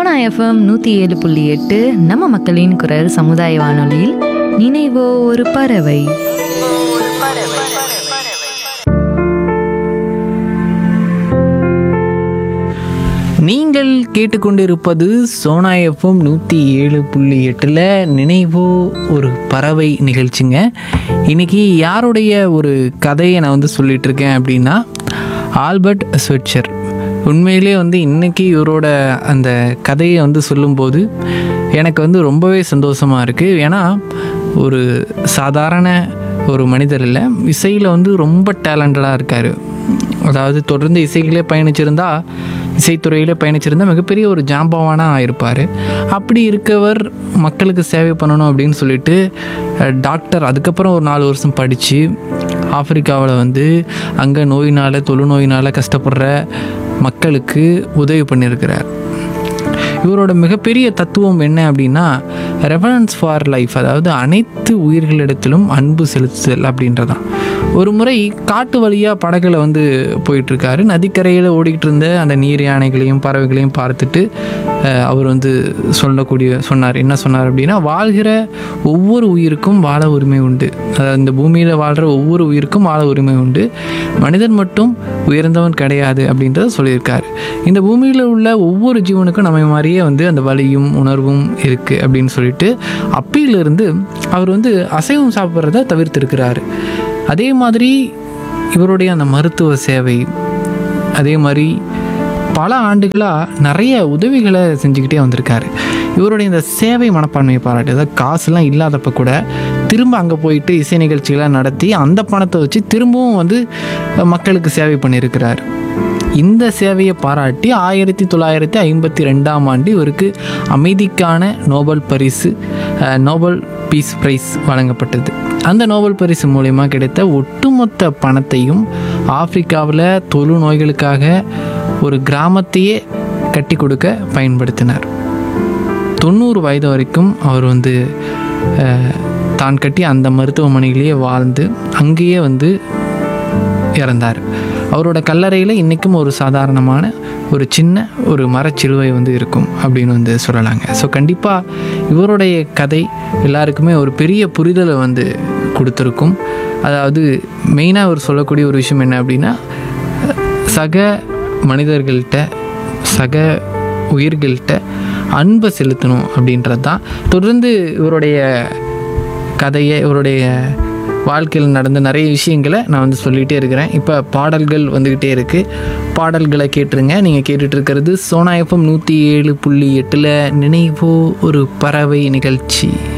Sona FM நூற்றி ஏழு புள்ளி எட்டு நம்ம மக்களின் குரல் சமுதாய வானொலியில் நினைவோ ஒரு பறவை நீங்கள் கேட்டுக்கொண்டிருப்பது சோனா எஃப்எம் நூற்றி ஏழு புள்ளி எட்டில் நினைவோ ஒரு பறவை நிகழ்ச்சிங்க இன்னைக்கு யாருடைய ஒரு கதையை நான் வந்து சொல்லிட்டு இருக்கேன் அப்படின்னா ஆல்பர்ட் ஸ்வெட்சர் உண்மையிலே வந்து இன்னைக்கு இவரோட அந்த கதையை வந்து சொல்லும்போது எனக்கு வந்து ரொம்பவே சந்தோஷமாக இருக்குது ஏன்னா ஒரு சாதாரண ஒரு மனிதர் இல்லை இசையில் வந்து ரொம்ப டேலண்டடாக இருக்கார் அதாவது தொடர்ந்து இசைகளே பயணிச்சிருந்தா இசைத்துறையிலே பயணிச்சிருந்தா மிகப்பெரிய ஒரு ஜாம்பவானா ஆயிருப்பார் அப்படி இருக்கவர் மக்களுக்கு சேவை பண்ணணும் அப்படின்னு சொல்லிட்டு அஹ், டாக்டர் அதுக்கப்புறம் ஒரு நாலு வருஷம் படித்து ஆப்பிரிக்காவில் வந்து அங்கே நோயினால் தொழுநோயினால் கஷ்டப்படுற மக்களுக்கு உதவி பண்ணியிருக்கிறார் இவரோட மிகப்பெரிய தத்துவம் என்ன அப்படின்னா ரெஃபரன்ஸ் ஃபார் லைஃப் அதாவது அனைத்து உயிர்களிடத்திலும் அன்பு செலுத்துதல் அப்படின்றதான் ஒரு முறை காட்டு வழியாக படகுல வந்து போயிட்டுருக்காரு நதிக்கரையில் ஓடிக்கிட்டு இருந்த அந்த நீர் யானைகளையும் பறவைகளையும் பார்த்துட்டு அஹ், அவர் வந்து சொல்லக்கூடிய சொன்னார் என்ன சொன்னார் அப்படின்னா வாழ்கிற ஒவ்வொரு உயிருக்கும் வாழ உரிமை உண்டு அதாவது இந்த பூமியில் வாழ்கிற ஒவ்வொரு உயிருக்கும் வாழ உரிமை உண்டு மனிதன் மட்டும் உயர்ந்தவன் கிடையாது அப்படின்றத சொல்லியிருக்காரு இந்த பூமியில் உள்ள ஒவ்வொரு ஜீவனுக்கும் நம்ம மாதிரியே வந்து அந்த வலியும் உணர்வும் இருக்குது அப்படின்னு சொல்லிட்டு அப்பிலிருந்து அவர் வந்து அசைவம் சாப்பிட்றத தவிர்த்திருக்கிறாரு அதே மாதிரி இவருடைய அந்த மருத்துவ சேவை அதே மாதிரி பல ஆண்டுகளாக நிறைய உதவிகளை செஞ்சுக்கிட்டே வந்திருக்காரு இவருடைய இந்த சேவை மனப்பான்மையை பாராட்டு அதாவது காசுலாம் இல்லாதப்ப கூட திரும்ப அங்கே போயிட்டு இசை நிகழ்ச்சிகளை நடத்தி அந்த பணத்தை வச்சு திரும்பவும் வந்து மக்களுக்கு சேவை பண்ணியிருக்கிறார் இந்த சேவையை பாராட்டி ஆயிரத்தி தொள்ளாயிரத்தி ஐம்பத்தி ரெண்டாம் ஆண்டு இவருக்கு அமைதிக்கான நோபல் பரிசு அஹ், நோபல் பீஸ் பிரைஸ் வழங்கப்பட்டது அந்த நோபல் பரிசு மூலயமா கிடைத்த ஒட்டுமொத்த பணத்தையும் ஆப்பிரிக்காவில் தொழு நோய்களுக்காக ஒரு கிராமத்தையே கட்டி கொடுக்க பயன்படுத்தினார் தொண்ணூறு வயது வரைக்கும் அவர் வந்து அஹ், தான் கட்டி அந்த மருத்துவமனையிலேயே வாழ்ந்து அங்கேயே வந்து இறந்தார் அவரோட கல்லறையில் இன்றைக்கும் ஒரு சாதாரணமான ஒரு சின்ன ஒரு மரச்சிலுவை வந்து இருக்கும் அப்படின்னு வந்து சொல்லலாங்க ஸோ கண்டிப்பாக இவருடைய கதை எல்லாருக்குமே ஒரு பெரிய புரிதலை வந்து கொடுத்துருக்கும் அதாவது மெயினாக அவர் சொல்லக்கூடிய ஒரு விஷயம் என்ன அப்படின்னா சக மனிதர்கள்ட்ட சக உயிர்கள்ட்ட அன்பை செலுத்தணும் அப்படின்றது தான் தொடர்ந்து இவருடைய கதையை இவருடைய வாழ்க்கையில் நடந்த நிறைய விஷயங்களை நான் வந்து சொல்லிகிட்டே இருக்கிறேன் இப்போ பாடல்கள் வந்துக்கிட்டே இருக்குது பாடல்களை கேட்டுருங்க நீங்கள் கேட்டுட்டு இருக்கிறது சோனா எஃப்எம் நூற்றி ஏழு புள்ளி எட்டில் நினைவோ ஒரு பறவை நிகழ்ச்சி